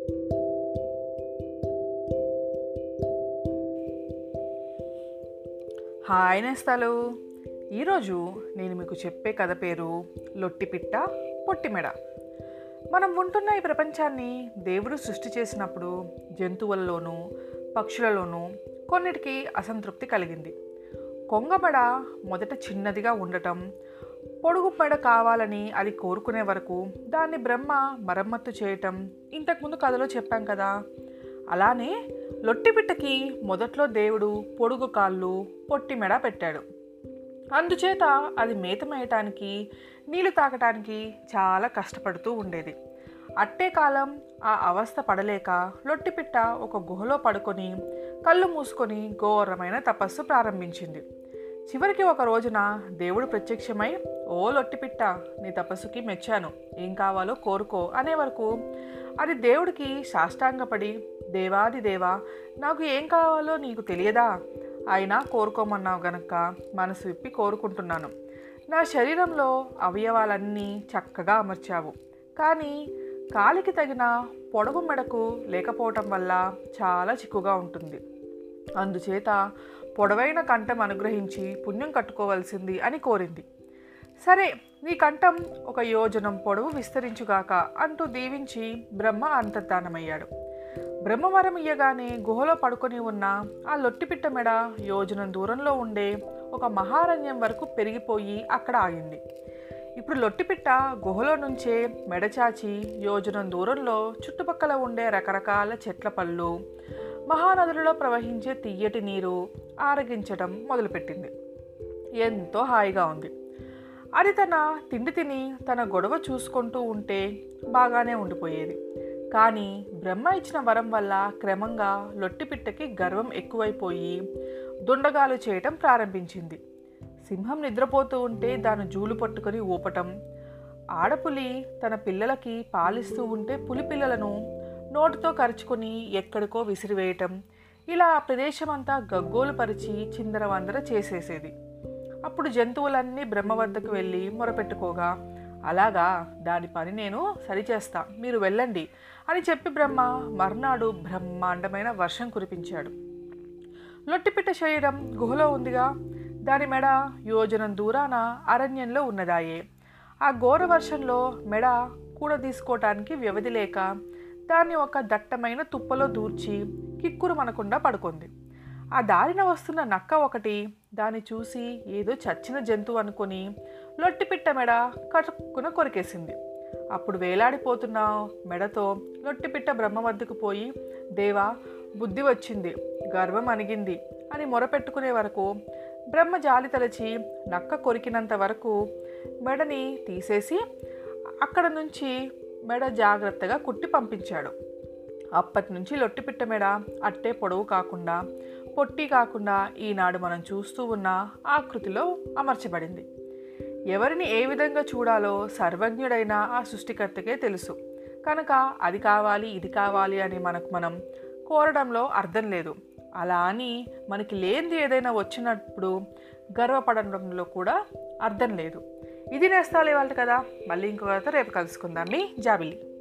hi నేస్తాలు ఈరోజు నేను మీకు చెప్పే కథ పేరు లొట్టిపిట్ట పొట్టిమెడ మనం ఉంటున్న ఈ ప్రపంచాన్ని దేవుడు సృష్టి చేసినప్పుడు జంతువులలోనూ పక్షులలోనూ కొన్నిటికి అసంతృప్తి కలిగింది కొంగమెడ మొదట చిన్నదిగా ఉండటం పొడుగు మెడ కావాలని అది కోరుకునే వరకు దాన్ని బ్రహ్మ మరమ్మత్తు చేయటం ఇంతకుముందు కథలో చెప్పాం కదా అలానే లొట్టిపిట్టకి మొదట్లో దేవుడు పొడుగు కాళ్ళు పొట్టి మెడ పెట్టాడు అందుచేత అది మేత మేయటానికి నీళ్లు తాగటానికి చాలా కష్టపడుతూ ఉండేది అట్టే కాలం ఆ అవస్థ పడలేక లొట్టిపిట్ట ఒక గుహలో పడుకొని కళ్ళు మూసుకొని ఘోరమైన తపస్సు ప్రారంభించింది చివరికి ఒక రోజున దేవుడు ప్రత్యక్షమై ఓ లొట్టిపిట్ట నీ తపస్సుకి మెచ్చాను ఏం కావాలో కోరుకో అనే వరకు అది దేవుడికి సాష్టాంగపడి దేవాది దేవా నాకు ఏం కావాలో నీకు తెలియదా అయినా కోరుకోమన్నావు గనక మనసు విప్పి కోరుకుంటున్నాను నా శరీరంలో అవయవాలన్నీ చక్కగా అమర్చావు కానీ కాలికి తగిన పొడవు మెడకు లేకపోవటం వల్ల చాలా చిక్కుగా ఉంటుంది అందుచేత పొడవైన కంఠం అనుగ్రహించి పుణ్యం కట్టుకోవలసింది అని కోరింది సరే నీ కంఠం ఒక యోజనం పొడవు విస్తరించుగాక అంటూ దీవించి బ్రహ్మ అంతర్ధానమయ్యాడు బ్రహ్మవరం ఇయ్యగానే గుహలో పడుకొని ఉన్న ఆ లొట్టిపిట్ట మెడ యోజనం దూరంలో ఉండే ఒక మహారణ్యం వరకు పెరిగిపోయి అక్కడ ఆగింది ఇప్పుడు లొట్టిపిట్ట గుహలో నుంచే మెడచాచి యోజనం దూరంలో చుట్టుపక్కల ఉండే రకరకాల చెట్ల పళ్ళు మహానదులలో ప్రవహించే తీయటి నీరు ఆరగించడం మొదలుపెట్టింది ఎంతో హాయిగా ఉంది అది తన తిండి తిని తన గొడవ చూసుకుంటూ ఉంటే బాగానే ఉండిపోయేది కానీ బ్రహ్మ ఇచ్చిన వరం వల్ల క్రమంగా లొట్టిపిట్టకి గర్వం ఎక్కువైపోయి దుండగాలు చేయటం ప్రారంభించింది సింహం నిద్రపోతూ ఉంటే దాని జూలు పట్టుకొని ఊపటం ఆడపులి తన పిల్లలకి పాలిస్తూ ఉంటే పులి పిల్లలను నోటితో కరుచుకొని ఎక్కడికో విసిరివేయటం ఇలా ఆ ప్రదేశమంతా గగ్గోలు పరిచి చిందరవందర చేసేసేది అప్పుడు జంతువులన్నీ బ్రహ్మ వద్దకు వెళ్ళి మొరపెట్టుకోగా అలాగా దాని పని నేను సరిచేస్తా మీరు వెళ్ళండి అని చెప్పి బ్రహ్మ మర్నాడు బ్రహ్మాండమైన వర్షం కురిపించాడు లొట్టిపిట్ట శరీరం గుహలో ఉందిగా దాని మెడ యోజనం దూరాన అరణ్యంలో ఉన్నదాయే ఆ ఘోర వర్షంలో మెడ కూడ తీసుకోవటానికి వ్యవధి లేక దాన్ని ఒక దట్టమైన తుప్పలో దూర్చి కిక్కురు మనకుండా పడుకుంది ఆ దారిన వస్తున్న నక్క ఒకటి దాన్ని చూసి ఏదో చచ్చిన జంతువు అనుకుని లొట్టిపిట్ట మెడ కటుక్కున కొరికేసింది అప్పుడు వేలాడిపోతున్న మెడతో లొట్టిపిట్ట బ్రహ్మ వద్దకు పోయి దేవా బుద్ధి వచ్చింది గర్వం అణిగింది అని మొరపెట్టుకునే వరకు బ్రహ్మ జాలి తలచి నక్క కొరికినంత వరకు మెడని తీసేసి అక్కడ నుంచి మెడ జాగ్రత్తగా కుట్టి పంపించాడు అప్పటి నుంచి లొట్టిపిట్ట మెడ అట్టే పొడవు కాకుండా పొట్టి కాకుండా ఈనాడు మనం చూస్తూ ఉన్న ఆకృతిలో అమర్చబడింది ఎవరిని ఏ విధంగా చూడాలో సర్వజ్ఞుడైన ఆ సృష్టికర్తకే తెలుసు కనుక అది కావాలి ఇది కావాలి అని మనకు మనం కోరడంలో అర్థం లేదు అలా అని మనకి లేనిది ఏదైనా వచ్చినప్పుడు గర్వపడడంలో కూడా అర్థం లేదు ఇది నేస్తాలు ఇవాళ కదా మళ్ళీ ఇంకొక రేపు కలుసుకుందాం మీ జాబిలి